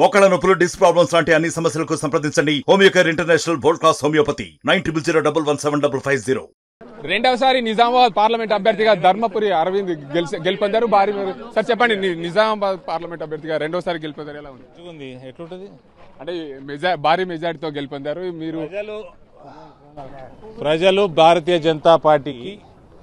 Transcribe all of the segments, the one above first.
మోకాళ్ళ నొప్పులు disc problems లాంటి అన్ని సమస్యలకు సంప్రదించండి Homeocare international world class homoeopathy nine triple zero double one seven double five zero రెండవసారి నిజామాబాద్ పార్లమెంట్ అభ్యర్థిగా ధర్మపురి అరవింద్ గెలిచి గెలుపొందారు భారీ మేర- సార్ చెప్పండి ని- నిజామాబాద్ పార్లమెంట్ అభ్యర్థిగా రెండోసారి గెలుపొందారు ఎలా ఉంది ఉంది ఎట్లుంటది అంటే మెజా భారీ మెజార్టీతో గెలుపొందారు మీరు ప్రజలు ప్రజలు భారతీయ జనతా పార్టీకి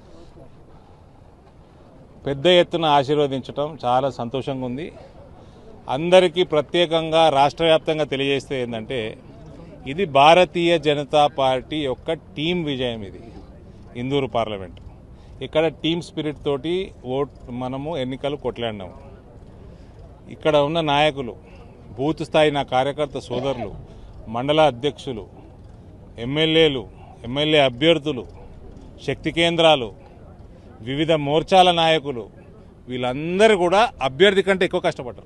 పెద్ద ఎత్తున ఆశీర్వదించడం చాలా సంతోషంగా ఉంది అందరికీ ప్రత్యేకంగా రాష్ట్ర వ్యాప్తంగా తెలియజేస్తే ఏంటంటే ఇది భారతీయ జనతా పార్టీ యొక్క టీం విజయం ఇది ఇందూరు పార్లమెంట్ ఇక్కడ టీం స్పిరిట్ తోటి ఓట్ మనము ఎన్నికలు కొట్లాడినాము ఇక్కడ ఉన్న నాయకులు బూత్ స్థాయి నా కార్యకర్త సోదరులు మండల అధ్యక్షులు ఎమ్మెల్యేలు ఎమ్మెల్యే అభ్యర్థులు శక్తి కేంద్రాలు వివిధ మోర్చాల నాయకులు వీళ్ళందరూ కూడా అభ్యర్థి కంటే ఎక్కువ కష్టపడ్డారు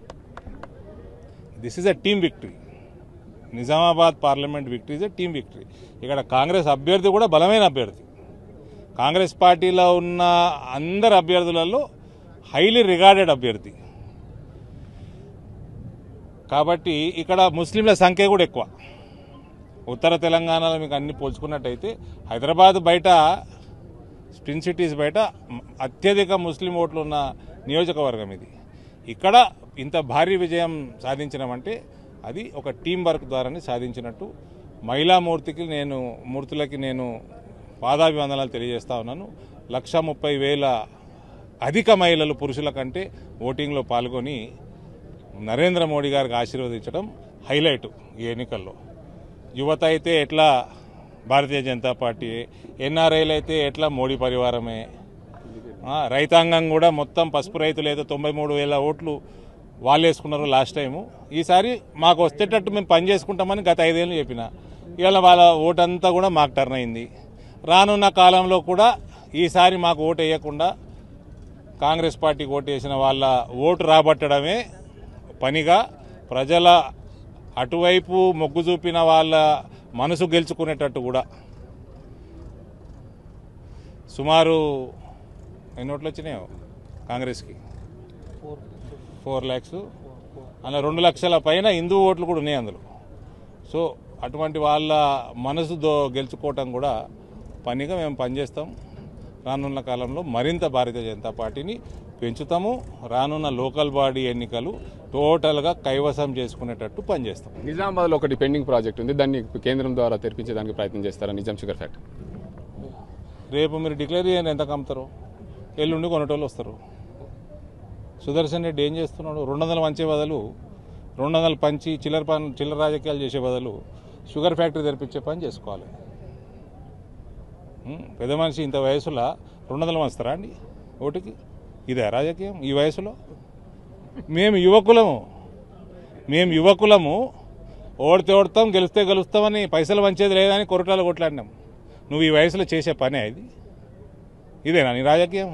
this is a team victory Nizamabad parliament victory is a team victory ఇక్కడ కాంగ్రెస్ అభ్యర్థి కూడా బలమైన అభ్యర్థి కాంగ్రెస్ పార్టీలో ఉన్న అందరు అభ్యర్థులలో హైలీ రిగార్డెడ్ అభ్యర్థి కాబట్టి ఇక్కడ ముస్లింల సంఖ్య కూడా ఎక్కువ ఉత్తర తెలంగాణలో మీకు అన్ని పోల్చుకున్నట్టయితే హైదరాబాద్ బయట స్పిన్ సిటీస్ బయట అత్యధిక ముస్లిం ఓట్లు ఉన్న నియోజకవర్గం ఇది ఇక్కడ ఇంత భారీ విజయం సాధించడం అది ఒక టీం వర్క్ ద్వారానే సాధించినట్టు మహిళా మూర్తికి నేను మూర్తులకి నేను పాదాభివందనాలు తెలియజేస్తా ఉన్నాను లక్ష ముప్పై వేల అధిక మహిళలు పురుషుల కంటే ఓటింగ్లో పాల్గొని నరేంద్ర మోడీ గారికి ఆశీర్వదించడం హైలైట్ ఈ ఎన్నికల్లో యువత అయితే ఎట్లా భారతీయ జనతా పార్టీ ఎన్ఆర్ఐలు అయితే ఎట్లా మోడీ పరివారమే ఆ, రైతాంగం కూడా మొత్తం పసుపు రైతులు అయితే తొంభై మూడు వేల ఓట్లు వాళ్ళు వేసుకున్నారు లాస్ట్ టైము ఈసారి మాకు వచ్చేటట్టు మేము పని చేసుకుంటామని గత ఐదేళ్ళు చెప్పిన ఇవాళ వాళ్ళ ఓటు అంతా కూడా మాకు టర్న్ అయింది రానున్న కాలంలో కూడా ఈసారి మాకు ఓటు వేయకుండా కాంగ్రెస్ పార్టీకి ఓటు వేసిన వాళ్ళ ఓటు రాబట్టడమే పనిగా ప్రజల అటువైపు మొగ్గు చూపిన వాళ్ళ మనసు గెలుచుకునేటట్టు కూడా సుమారు ఎన్ని ఓట్లు వచ్చినాయో కాంగ్రెస్కి ఫోర్ ల్యాక్స్ అలా రెండు లక్షల పైన హిందూ ఓట్లు కూడా ఉన్నాయి అందులో సో అటువంటి వాళ్ళ మనసు దో గెలుచుకోవటం కూడా పనిగా మేము పనిచేస్తాం రానున్న కాలంలో మరింత భారతీయ జనతా పార్టీని పెంచుతాము రానున్న లోకల్ బాడీ ఎన్నికలు టోటల్గా కైవసం చేసుకునేటట్టు పనిచేస్తాం నిజామాబాద్లో ఒకటి పెండింగ్ ప్రాజెక్ట్ ఉంది దాన్ని కేంద్రం ద్వారా తెరిపించడానికి ప్రయత్నం చేస్తారా నిజాం షుగర్ ఫ్యాక్టరీ రేపు మీరు డిక్లేర్ చేయండి ఎంత కమ్ముతారు ఎల్లుండి కొనేటోళ్ళు వస్తారు సుదర్శన్ రెడ్డి ఏం చేస్తున్నాడు రెండు వందలు పంచే బదులు రెండు వందలు పంచి చిల్లర పని చిల్లర రాజకీయాలు చేసే బదులు షుగర్ ఫ్యాక్టరీ తెరిపించే పని చేసుకోవాలి ఉం? పెద్ద మనిషి ఇంత వయసులో రెండు వందలు పంచుతారా అండి ఓటుకి ఇదే రాజకీయం ఈ వయసులో మేము యువకులము మేము యువకులము ఓడితే ఓడతాం గెలిస్తే గెలుస్తామని పైసలు పంచేది లేదని కొరటాలు కొట్లాడినాం నువ్వు ఈ వయసులో చేసే పనే ఇది ఇదేనా నీ రాజకీయం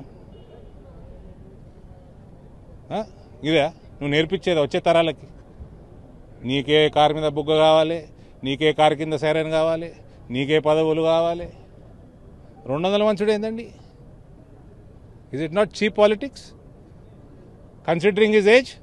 ఆ? ఇదే నువ్వు నేర్పించేది వచ్చే తరాలకి నీకే కారు మీద బుగ్గ కావాలి నీకే కారు కింద సైరన్ కావాలి నీకే పదవులు కావాలి రెండు వందల మంచుడు ఏందండి is it not cheap politics considering his age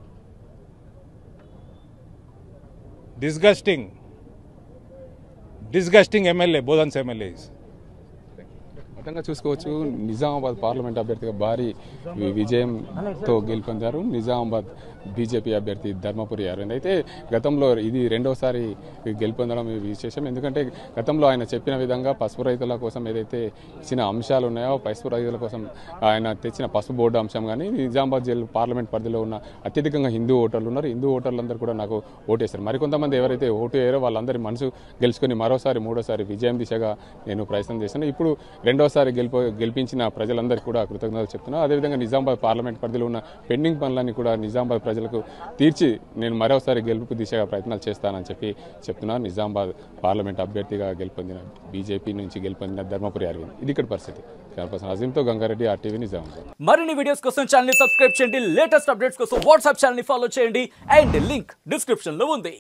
disgusting disgusting MLA Bodhan's MLA మొత్తంగా చూసుకోవచ్చు నిజామాబాద్ పార్లమెంట్ అభ్యర్థిగా భారీ వి- విజయంతో గెలుపొందారు నిజామాబాద్ బీజేపీ అభ్యర్థి ధర్మపురి అరవింద్ అయితే గతంలో ఇది రెండోసారి గెలుపొందడం ఈ విశేషం ఎందుకంటే గతంలో ఆయన చెప్పిన విధంగా పసుపు రైతుల కోసం ఏదైతే ఇచ్చిన అంశాలు ఉన్నాయో పసుపు రైతుల కోసం ఆయన తెచ్చిన పసుపు బోర్డు అంశం కానీ నిజామాబాద్ జిల్లా పార్లమెంట్ పరిధిలో ఉన్న అత్యధికంగా హిందూ ఓటర్లు ఉన్నారు హిందూ ఓటర్లందరూ కూడా నాకు ఓటేశారు మరికొంతమంది ఎవరైతే ఓటు వేయరో వాళ్ళందరి మనసు గెలుచుకొని మరోసారి మూడోసారి విజయం దిశగా నేను ప్రయత్నం చేశాను ఇప్పుడు రెండోసారి గెలుపు గెలిపించిన ప్రజలందరికీ కూడా కృతజ్ఞతలు చెప్తున్నాను అదేవిధంగా నిజామాబాద్ పార్లమెంట్ పరిధిలో ఉన్న పెండింగ్ పనులన్నీ కూడా నిజామాబాద్ ప్రజలకు తీర్చి నేను మరోసారి గెలుపు దిశగా ప్రయత్నాలు చేస్తానని చెప్పి చెప్తున్నాను నిజామాబాద్ పార్లమెంట్ అభ్యర్థిగా గెలుపొందిన బీజేపీ నుంచి గెలుపొందిన ధర్మపురి అరవింద్ ఇది ఇక్కడ పరిస్థితి కెమెరా అజీంతో గంగారెడ్డి ఆర్టీవీ నిజామాబాద్ మరిన్ని వీడియోస్ కోసం ఛానల్ ని సబ్స్క్రైబ్ చేయండి లేటెస్ట్ అప్డేట్స్ కోసం వాట్సాప్ ఛానల్ ని ఫాలో చేయండి అండ్ లింక్ డిస్క్రిప్షన్ లో ఉంది